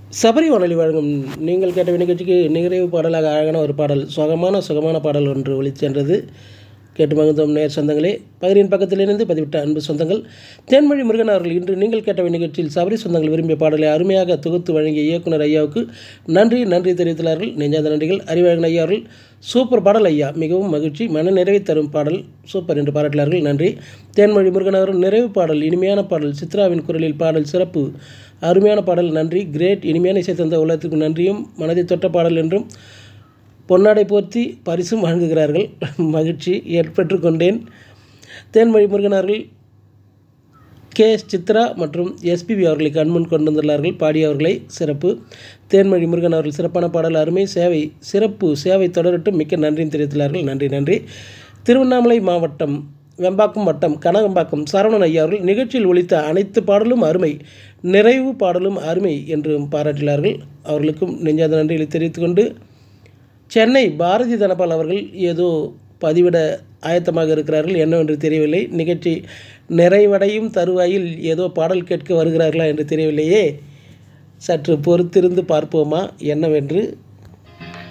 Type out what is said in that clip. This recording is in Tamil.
சபரி வானொலி வழங்கும் நீங்கள் கேட்ட நிகழ்ச்சிக்கு நிறைவு பாடலாக அழகான ஒரு பாடல் சுகமான சுகமான பாடல் ஒன்று ஒளிச்சென்றது கேட்டு மகிழ்ந்தோம் நேர் சொந்தங்களே பகிரின் பக்கத்திலிருந்து பதிவிட்ட அன்பு சொந்தங்கள் தேன்மொழி முருகன் அவர்கள் இன்று நீங்கள் கேட்ட நிகழ்ச்சியில் சபரி சொந்தங்கள் விரும்பிய பாடலை அருமையாக தொகுத்து வழங்கிய இயக்குனர் ஐயாவுக்கு நன்றி நன்றி தெரிவித்துள்ளார்கள் நெஞ்சாத நன்றிகள் அறிவழகன் ஐயா அவர்கள் சூப்பர் பாடல் ஐயா மிகவும் மகிழ்ச்சி மன நிறைவை தரும் பாடல் சூப்பர் என்று பாராட்டினார்கள் நன்றி தேன்மொழி முருகன் அவர்கள் நிறைவு பாடல் இனிமையான பாடல் சித்ராவின் குரலில் பாடல் சிறப்பு அருமையான பாடல் நன்றி கிரேட் இனிமையான இசை தந்த உலகத்துக்கு நன்றியும் மனதை தொட்ட பாடல் என்றும் பொன்னாடை போர்த்தி பரிசும் வழங்குகிறார்கள் மகிழ்ச்சி ஏற்பெற்று கொண்டேன் தேன்மொழி முருகன் அவர்கள் கே எஸ் சித்ரா மற்றும் எஸ்பிபி அவர்களை கண்முன் கொண்டு வந்துள்ளார்கள் பாடியவர்களை சிறப்பு தேன்மொழி முருகன் அவர்கள் சிறப்பான பாடல் அருமை சேவை சிறப்பு சேவை தொடரட்டும் மிக்க நன்றியும் தெரிவித்துள்ளார்கள் நன்றி நன்றி திருவண்ணாமலை மாவட்டம் வெம்பாக்கம் வட்டம் கனகம்பாக்கம் சரவணன் ஐயா அவர்கள் நிகழ்ச்சியில் ஒழித்த அனைத்து பாடலும் அருமை நிறைவு பாடலும் அருமை என்றும் பாராட்டினார்கள் அவர்களுக்கும் நெஞ்சாத நன்றிகளை தெரிவித்துக்கொண்டு சென்னை பாரதி தனபால் அவர்கள் ஏதோ பதிவிட ஆயத்தமாக இருக்கிறார்கள் என்னவென்று தெரியவில்லை நிகழ்ச்சி நிறைவடையும் தருவாயில் ஏதோ பாடல் கேட்க வருகிறார்களா என்று தெரியவில்லையே சற்று பொறுத்திருந்து பார்ப்போமா என்னவென்று